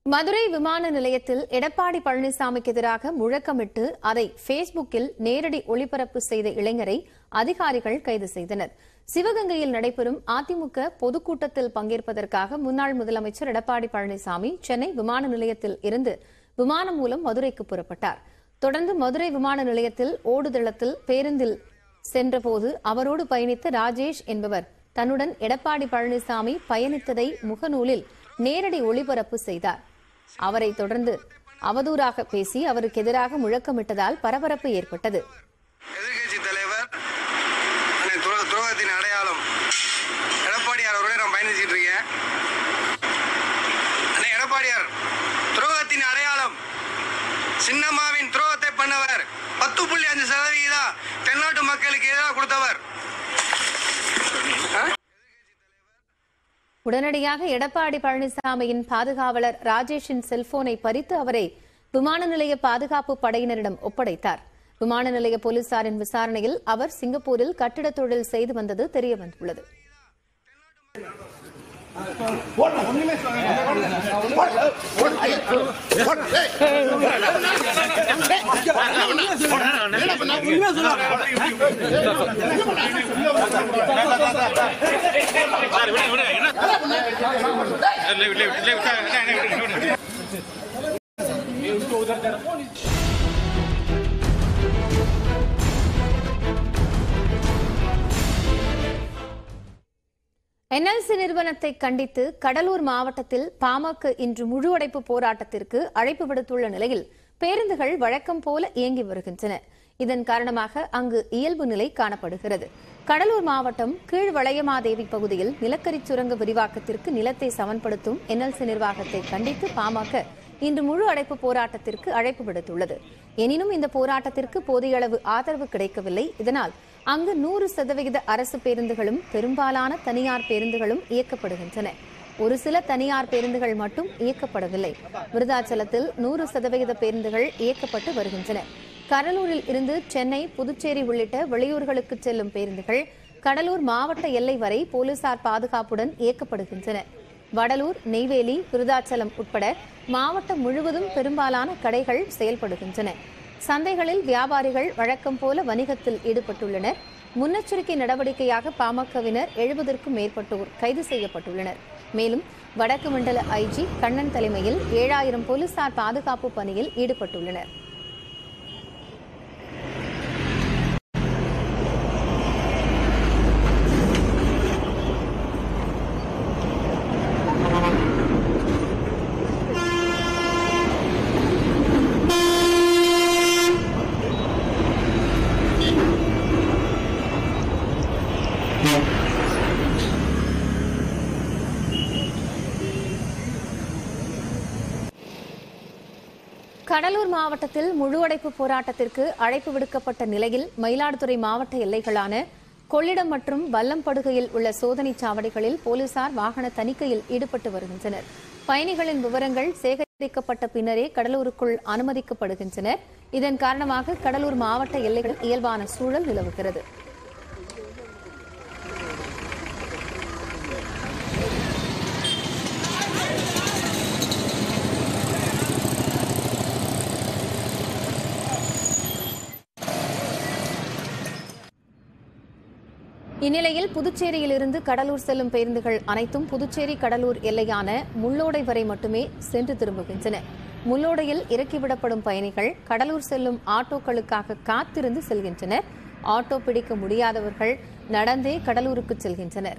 மதுரை விமான நிலையத்தில் எடப்பாடி பழனிசாமிக்கு எதிராக முழக்கமிட்டு அதை பேஸ்புக்கில் நேரடி ஒளிபரப்பு செய்த இளைஞரை அதிகாரிகள் கைது செய்தனர் சிவகங்கையில் நடைபெறும் அதிமுக பொதுக்கூட்டத்தில் பங்கேற்பதற்காக முன்னாள் முதலமைச்சர் எடப்பாடி பழனிசாமி சென்னை விமான நிலையத்தில் இருந்து விமானம் மூலம் மதுரைக்கு புறப்பட்டார் தொடர்ந்து மதுரை விமான நிலையத்தில் ஓடுதளத்தில் பேருந்தில் சென்றபோது அவரோடு பயணித்த ராஜேஷ் என்பவர் தன்னுடன் எடப்பாடி பழனிசாமி பயணித்ததை முகநூலில் நேரடி ஒளிபரப்பு செய்தார் அவரை தொடர்ந்து அவதூறாக பேசி அவருக்கு எதிராக முழக்கமிட்டதால் பரபரப்பு ஏற்பட்டது எதிர்கட்சி தலைவர் அண்ணே, துரோ- துரோகத்தின் அடையாளம் எடப்பாடியார் அவரோட நான் பயணிச்சுட்டு இருக்கேன் அண்ணே எடப்பாடியார் துரோகத்தின் அடையாளம் சின்னம்மாவின் துரோகத்தை பண்ணவர் பத்து புள்ளி அஞ்சு சதவிகிதம் தென்னாட்டு மக்களுக்கு எதிராக கொடுத்தவர் உடனடியாக எடப்பாடி பழனிசாமியின் பாதுகாவலர் ராஜேஷின் செல்போனை பறித்து அவரை விமான நிலைய பாதுகாப்பு படையினரிடம் ஒப்படைத்தார் விமான நிலைய போலீசாரின் விசாரணையில் அவர் சிங்கப்பூரில் கட்டிடத் தொழில் செய்து வந்தது தெரியவந்துள்ளது என்எல்சி நிறுவனத்தை கண்டித்து கடலூர் மாவட்டத்தில் பாமக இன்று முழு அடைப்பு போராட்டத்திற்கு அழைப்பு விடுத்துள்ள நிலையில் பேருந்துகள் வழக்கம் போல இயங்கி வருகின்றன இதன் காரணமாக அங்கு இயல்பு நிலை காணப்படுகிறது கடலூர் மாவட்டம் கீழ்வளையமாதேவி பகுதியில் நிலக்கரி சுரங்க விரிவாக்கத்திற்கு நிலத்தை சமன்படுத்தும் என்எல்சி நிர்வாகத்தை கண்டித்து பாமக இன்று முழு அடைப்பு போராட்டத்திற்கு அழைப்பு விடுத்துள்ளது எனினும் இந்த போராட்டத்திற்கு போதிய அளவு ஆதரவு கிடைக்கவில்லை இதனால் அங்கு நூறு சதவிகித அரசு பேருந்துகளும் பெரும்பாலான தனியார் பேருந்துகளும் இயக்கப்படுகின்றன ஒரு சில தனியார் பேருந்துகள் மட்டும் இயக்கப்படவில்லை விருதாச்சலத்தில் நூறு சதவிகித பேருந்துகள் இயக்கப்பட்டு வருகின்றன கடலூரில் இருந்து சென்னை புதுச்சேரி உள்ளிட்ட வெளியூர்களுக்கு செல்லும் பேருந்துகள் கடலூர் மாவட்ட எல்லை வரை போலீசார் பாதுகாப்புடன் இயக்கப்படுகின்றன வடலூர் நெய்வேலி விருதாச்சலம் உட்பட மாவட்டம் முழுவதும் பெரும்பாலான கடைகள் செயல்படுகின்றன சந்தைகளில் வியாபாரிகள் வழக்கம் போல வணிகத்தில் ஈடுபட்டுள்ளனர் முன்னெச்சரிக்கை நடவடிக்கையாக பாமகவினர் எழுபதற்கும் மேற்பட்டோர் கைது செய்யப்பட்டுள்ளனர் மேலும் வடக்கு மண்டல ஐஜி கண்ணன் தலைமையில் ஏழாயிரம் போலீசார் பாதுகாப்பு பணியில் ஈடுபட்டுள்ளனர் கடலூர் மாவட்டத்தில் முழு அடைப்பு போராட்டத்திற்கு அழைப்பு விடுக்கப்பட்ட நிலையில் மயிலாடுதுறை மாவட்ட எல்லைகளான கொள்ளிடம் மற்றும் வல்லம்படுகையில் உள்ள சோதனைச் சாவடிகளில் போலீசார் வாகன தணிக்கையில் ஈடுபட்டு வருகின்றனர் பயணிகளின் விவரங்கள் சேகரிக்கப்பட்ட பின்னரே கடலூருக்குள் அனுமதிக்கப்படுகின்றனர் இதன் காரணமாக கடலூர் மாவட்ட எல்லைகளில் இயல்பான சூழல் நிலவுகிறது இந்நிலையில் புதுச்சேரியிலிருந்து கடலூர் செல்லும் பேருந்துகள் அனைத்தும் புதுச்சேரி கடலூர் எல்லையான முள்ளோடை வரை மட்டுமே சென்று திரும்புகின்றன முள்ளோடையில் இறக்கிவிடப்படும் பயணிகள் கடலூர் செல்லும் ஆட்டோக்களுக்காக காத்திருந்து செல்கின்றனர் ஆட்டோ பிடிக்க முடியாதவர்கள் நடந்தே கடலூருக்கு செல்கின்றனர்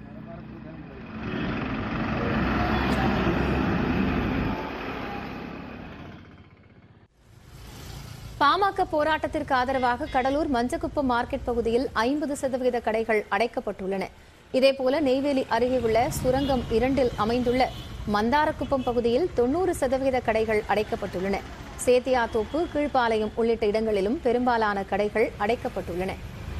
பாமக போராட்டத்திற்கு ஆதரவாக கடலூர் மஞ்சக்குப்பம் மார்க்கெட் பகுதியில் ஐம்பது சதவீத கடைகள் அடைக்கப்பட்டுள்ளன இதேபோல நெய்வேலி அருகே உள்ள சுரங்கம் இரண்டில் அமைந்துள்ள மந்தாரக்குப்பம் பகுதியில் தொன்னூறு சதவீத கடைகள் அடைக்கப்பட்டுள்ளன சேத்தியாத்தோப்பு கீழ்ப்பாளையம் உள்ளிட்ட இடங்களிலும் பெரும்பாலான கடைகள் அடைக்கப்பட்டுள்ளன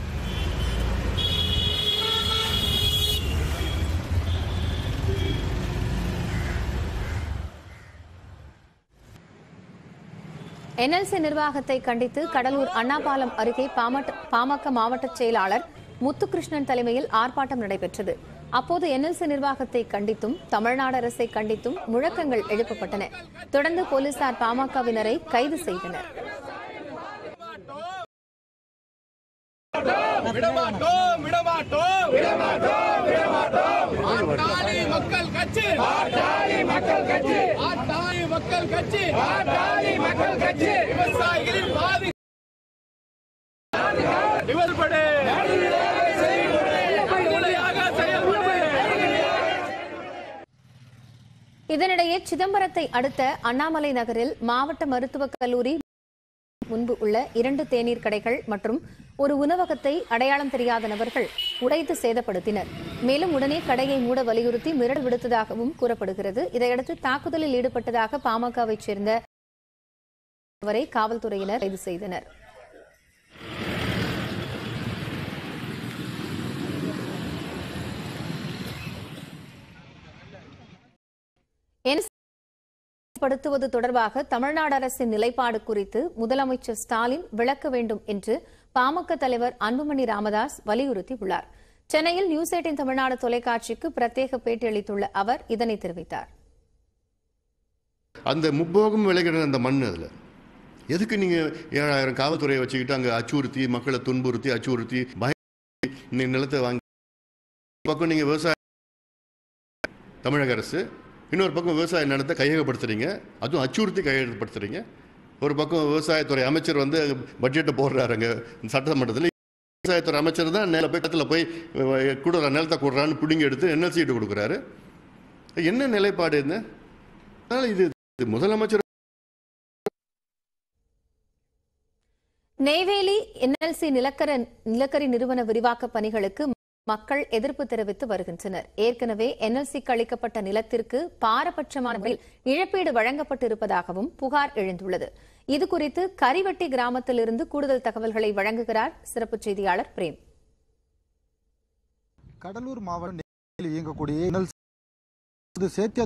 என்எல்சி நிர்வாகத்தை கண்டித்து கடலூர் அண்ணாபாலம் அருகே பாமக பாமக மாவட்ட செயலாளர் முத்துகிருஷ்ணன் தலைமையில் ஆர்ப்பாட்டம் நடைபெற்றது அப்போது என்எல்சி நிர்வாகத்தை கண்டித்தும் தமிழ்நாடு அரசை கண்டித்தும் முழக்கங்கள் எழுப்பப்பட்டன தொடர்ந்து போலீசார் பாமகவினரை கைது செய்தனர் விடமாட்டோம் விடமாட்டோம் விடமாட்டோம் விடமாட்டோம் பாட்டாளி மக்கள் கட்சி பாட்டாளி மக்கள் கட்சி பாட்டாளி மக்கள் கட்சி பாட்டாளி மக்கள் கட்சி விவசாயிகளின் பாதி இவர்படு நடுநிலையாக செயல்படு இதனிடையே சிதம்பரத்தை அடுத்த அண்ணாமலை நகரில் மாவட்ட மருத்துவக் கல்லூரி முன்பு உள்ள இரண்டு தேநீர் கடைகள் மற்றும் ஒரு உணவகத்தை அடையாளம் தெரியாத நபர்கள் உடைத்து சேதப்படுத்தினர் மேலும் உடனே கடையை மூட வலியுறுத்தி மிரட்டல் விடுத்ததாகவும் கூறப்படுகிறது இதையடுத்து தாக்குதலில் ஈடுபட்டதாக பாமகவைச் சேர்ந்த அவரை காவல்துறையினர் கைது செய்தனர் என் படுத்துவது தொடர்பாக தமிழ்நாடு அரசின் நிலைப்பாடு குறித்து முதலமைச்சர் ஸ்டாலின் விளக்க வேண்டும் என்று பாமக தலைவர் அன்புமணி ராமதாஸ் வலியுறுத்தியுள்ளார் சென்னையில் நியூஸ் எயிட்டின் தமிழ்நாடு தொலைக்காட்சிக்கு பிரத்யேக பேட்டியளித்துள்ள அவர் இதனை தெரிவித்தார் அந்த முப்போகம் விளைகிற அந்த மண் அதில் எதுக்கு நீங்கள் ஏழாயிரம் காவல்துறையை வச்சுக்கிட்டு அங்கே அச்சுறுத்தி மக்களை துன்புறுத்தி அச்சுறுத்தி பய நீ நிலத்தை வாங்கி ஒரு பக்கம் நீங்கள் விவசாய தமிழக அரசு இன்னொரு பக்கம் விவசாய நிலத்தை கையகப்படுத்துறீங்க அதுவும் அச்சுறுத்தி கையகப்படுத்துறீங்க ஒரு பக்கம் விவசாயத்துறை அமைச்சர் வந்து பட்ஜெட்டை போடுறாருங்க சட்டமன்றத்தில் விவசாயத்துறை அமைச்சர் தான் நில போய் இடத்துல போய் கொடுக்குற நிலத்தை கொடுறான்னு பிடிங்கி எடுத்து என்எல்சிட்டு கொடுக்குறாரு என்ன நிலைப்பாடு என்ன அதனால் இது இது முதலமைச்சர் நெய்வேலி என்எல்சி நிலக்கர நிலக்கரி நிறுவன விரிவாக்க பணிகளுக்கு மக்கள் எதிர்ப்பு தெரிவித்து வருகின்றனர் ஏற்கனவே என்எல்சிக்கு அளிக்கப்பட்ட நிலத்திற்கு பாரபட்சமான முறையில் இழப்பீடு வழங்கப்பட்டிருப்பதாகவும் புகார் எழுந்துள்ளது இதுகுறித்து கரிவட்டி கிராமத்திலிருந்து கூடுதல் தகவல்களை வழங்குகிறார் சிறப்பு செய்தியாளர் பிரேம் கடலூர் மாவட்டம் நெல்லையில் இயங்கக்கூடிய NLC சேத்தியா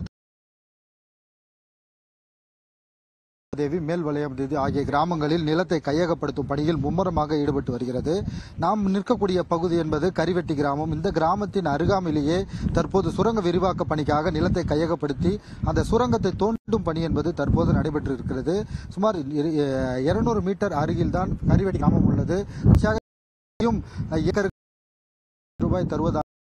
தேவி மேல்வளையம் தேதி ஆகிய கிராமங்களில் நிலத்தை கையகப்படுத்தும் பணியில் மும்முரமாக ஈடுபட்டு வருகிறது நாம் நிற்கக்கூடிய பகுதி என்பது கரிவெட்டி கிராமம் இந்த கிராமத்தின் அருகாமையிலேயே தற்போது சுரங்க விரிவாக்க பணிக்காக நிலத்தை கையகப்படுத்தி அந்த சுரங்கத்தை தோண்டும் பணி என்பது தற்போது நடைபெற்று இருக்கிறது சுமார் இருநூறு மீட்டர் அருகில்தான் கரிவெட்டி கிராமம் உள்ளது யும் ஏக்கருக்கு ரூபாய் தருவதாக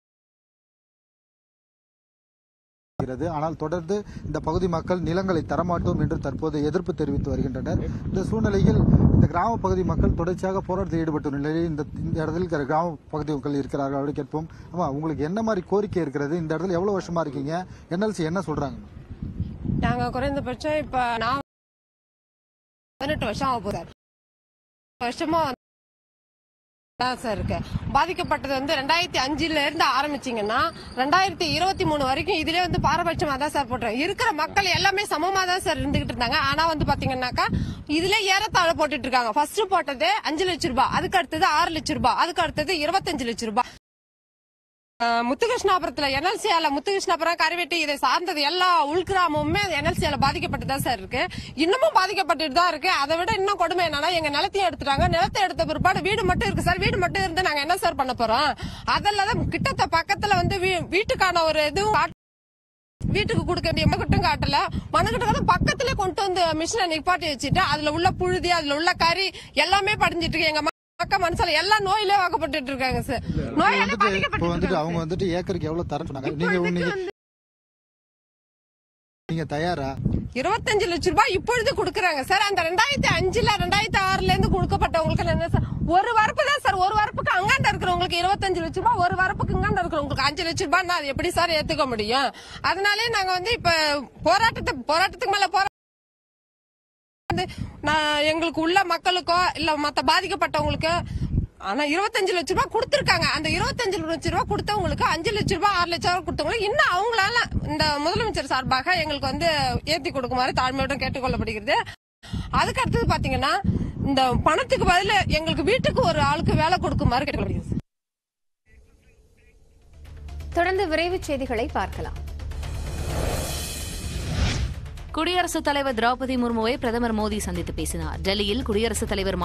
இருக்கிறது ஆனால் தொடர்ந்து இந்த பகுதி மக்கள் நிலங்களை தரமாட்டோம் என்று தற்போது எதிர்ப்பு தெரிவித்து வருகின்றனர் இந்த சூழ்நிலையில் இந்த கிராம பகுதி மக்கள் தொடர்ச்சியாக போராட்டத்தில் ஈடுபட்டுள்ள நிலையில் இந்த இந்த இடத்தில் இருக்கிற கிராம பகுதி மக்கள் இருக்கிறார்கள் அப்படி கேட்போம் ஆமா உங்களுக்கு என்ன மாதிரி கோரிக்கை இருக்கிறது இந்த இடத்துல எவ்வளவு வருஷமா இருக்கீங்க என்எல்சி என்ன சொல்றாங்க நாங்க குறைந்தபட்சம் இப்ப நான் பதினெட்டு வருஷம் ஆக போறாரு வருஷமா தான் சார் இருக்கு பாதிக்கப்பட்டது வந்து ரெண்டாயிரத்தி அஞ்சுல இருந்து ஆரம்பிச்சீங்கன்னா ரெண்டாயிரத்தி இருபத்தி மூணு வரைக்கும் இதுலயே வந்து பாரபட்சமா தான் சார் போட்டோம் இருக்கிற மக்கள் எல்லாமே சமமா தான் சார் இருந்துகிட்டு இருந்தாங்க ஆனா வந்து பாத்தீங்கன்னாக்கா இதுல ஏறத்தாழ போட்டுட்டு இருக்காங்க ஃபர்ஸ்ட் போட்டது அஞ்சு லட்சம் ரூபாய் அதுக்கு அடுத்தது ஆறு லட்சம் ரூபாய் அதுக்கு அடுத்தது இருபத்தஞ்சு லட்சம் ரூபாய் ஆஹ் முத்துகிருஷ்ணாபுரத்துல என்எல்சியால முத்துகிருஷ்ணாபுரம் கருவெட்டி இதை சார்ந்தது எல்லா உள்கிராமமுமே என்எல்சியால பாதிக்கப்பட்டு தான் சார் இருக்கு இன்னமும் பாதிக்கப்பட்டுட்டு தான் இருக்கு அதை விட இன்னும் கொடுமை என்னன்னா எங்க நிலத்தையும் எடுத்துட்டாங்க நிலத்தை எடுத்த பிற்பாடு வீடு மட்டும் இருக்கு சார் வீடு மட்டும் இருந்து நாங்க என்ன சார் பண்ண போறோம் அதெல்லாம் கிட்டத்த பக்கத்துல வந்து வீ- வீட்டுக்கான ஒரு இதுவும் காட்ட- வீட்டுக்கு கொடுக்க வேண்டிய மகட்டும் காட்டல மனுக்கிட்ட பக்கத்துல கொண்டு வந்து மிஷினை நிப்பாட்டி வச்சுட்டு அதுல உள்ள புழுதி அதுல உள்ள கறி எல்லாமே படிஞ்சிட்டு இருக்கு எங்க மக்க மனசுல எல்லா நோயிலே வாக்கப்பட்டு இருக்காங்க சார் நோயால வந்துட்டு இப்போ வந்துட்டு அவங்க பாதிக்கப்பட்டு வந்துட்டு ஏக்கருக்கு எவ்வளவு தரேன்னு சொன்னாங்க நீங்க நீங்க நீங்க தயாரா இருபத்தஞ்சு லட்சம் ரூபாய் இப்பொழுது கொடுக்கறாங்க சார் அந்த ரெண்டாயிரத்தி அஞ்சுல ரெண்டாயிரத்தி ஆறுல இருந்து கொடுக்கப்பட்டவங்களுக்கு என்ன சார் ஒரு வரப்பு தான் சார் ஒரு வரப்புக்கு அங்காண்ட இருக்கிறவங்களுக்கு இருபத்தஞ்சு லட்சம் ரூபாய் ஒரு வரப்புக்கு இங்காண்ட இருக்கிறவங்களுக்கு அஞ்சு லட்சம் ரூபாய் அது எப்படி சார் ஏத்துக்க முடியும் அதனாலே நாங்க வந்து இப்ப போராட்டத்தை போராட்டத்துக்கு மேல போரா வந்து நான் எங்களுக்கு உள்ள மக்களுக்கோ இல்ல மத்த பாதிக்கப்பட்டவங்களுக்கு ஆனா இருபத்தஞ்சு லட்ச ரூபாய் கொடுத்திருக்காங்க அந்த இருபத்தஞ்சு லட்ச ரூபாய் கொடுத்தவங்களுக்கு அஞ்சு லட்ச ரூபாய் ஆறு லட்ச ரூபாய் கொடுத்தவங்களுக்கு இன்னும் அவங்களால இந்த முதலமைச்சர் சார்பாக எங்களுக்கு வந்து ஏத்தி கொடுக்குமாறு தாழ்மையுடன் கேட்டுக்கொள்ளப்படுகிறது அதுக்கு அடுத்தது பாத்தீங்கன்னா இந்த பணத்துக்கு பதிலா எங்களுக்கு வீட்டுக்கு ஒரு ஆளுக்கு வேலை கொடுக்குமாறு கேட்டுக்கொள்ளப்படுகிறது தொடர்ந்து விரைவுச் செய்திகளை பார்க்கலாம் குடியரசுத் தலைவர் திரௌபதி முர்முவை பிரதமர் மோடி சந்தித்து பேசினார் டெல்லியில் குடியரசுத் தலைவர்